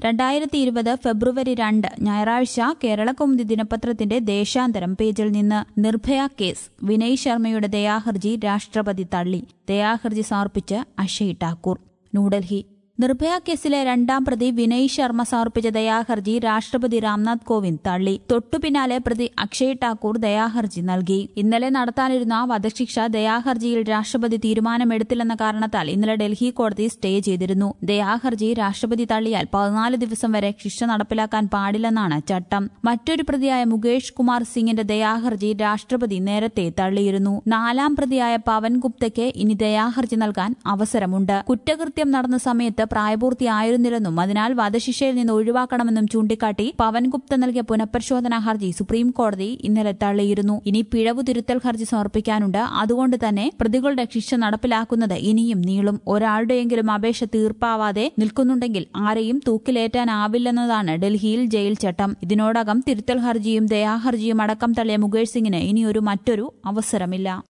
രണ്ടായിരത്തി ഇരുപത് ഫെബ്രുവരി രണ്ട് ഞായറാഴ്ച കേരളകൗമുദി ദിനപത്രത്തിന്റെ ദേശാന്തരം പേജിൽ നിന്ന് നിർഭയ കേസ് വിനയ് ശർമ്മയുടെ ദയാഹർജി രാഷ്ട്രപതി തള്ളി ദയാഹർജി സമർപ്പിച്ച് അക്ഷയ് ഠാക്കൂർ ന്യൂഡൽഹി നിർഭയ കേസിലെ രണ്ടാം പ്രതി വിനയ് ശർമ്മ സമർപ്പിച്ച ദയാഹർജി രാഷ്ട്രപതി രാംനാഥ് കോവിന്ദ് തള്ളി തൊട്ടുപിന്നാലെ പ്രതി അക്ഷയ് ഠാക്കൂർ ദയാഹർജി നൽകി ഇന്നലെ നടത്താനിരുന്ന വധശിക്ഷ ദയാഹർജിയിൽ രാഷ്ട്രപതി തീരുമാനമെടുത്തില്ലെന്ന കാരണത്താൽ ഇന്നലെ ഡൽഹി കോടതി സ്റ്റേ ചെയ്തിരുന്നു ദയാഹർജി രാഷ്ട്രപതി തള്ളിയാൽ പതിനാല് ദിവസം വരെ ശിക്ഷ നടപ്പിലാക്കാൻ പാടില്ലെന്നാണ് ചട്ടം മറ്റൊരു പ്രതിയായ മുകേഷ് കുമാർ സിംഗിന്റെ ദയാഹർജി രാഷ്ട്രപതി നേരത്തെ തള്ളിയിരുന്നു നാലാം പ്രതിയായ പവൻ ഗുപ്തയ്ക്ക് ഇനി ദയാഹർജി നൽകാൻ അവസരമുണ്ട് കുറ്റകൃത്യം നടന്ന സമയത്ത് പ്രായപൂർത്തിയായിരുന്നില്ലെന്നും അതിനാൽ വധശിക്ഷയിൽ നിന്ന് ഒഴിവാക്കണമെന്നും ചൂണ്ടിക്കാട്ടി പവൻ ഗുപ്ത നൽകിയ പുനഃപരിശോധനാ ഹർജി സുപ്രീം കോടതി ഇന്നലെ തള്ളിയിരുന്നു ഇനി പിഴവു തിരുത്തൽ ഹർജി സമർപ്പിക്കാനുണ്ട് അതുകൊണ്ട് തന്നെ പ്രതികളുടെ ശിക്ഷ നടപ്പിലാക്കുന്നത് ഇനിയും നീളും ഒരാളുടെയെങ്കിലും അപേക്ഷ തീർപ്പാവാതെ നിൽക്കുന്നുണ്ടെങ്കിൽ ആരെയും തൂക്കിലേറ്റാനാവില്ലെന്നതാണ് ഡൽഹിയിൽ ജയിൽ ചട്ടം ഇതിനോടകം തിരുത്തൽ ഹർജിയും ദയാഹർജിയും അടക്കം തള്ളിയ മുകേഷ് സിംഗിന് ഇനിയൊരു മറ്റൊരു അവസരമില്ല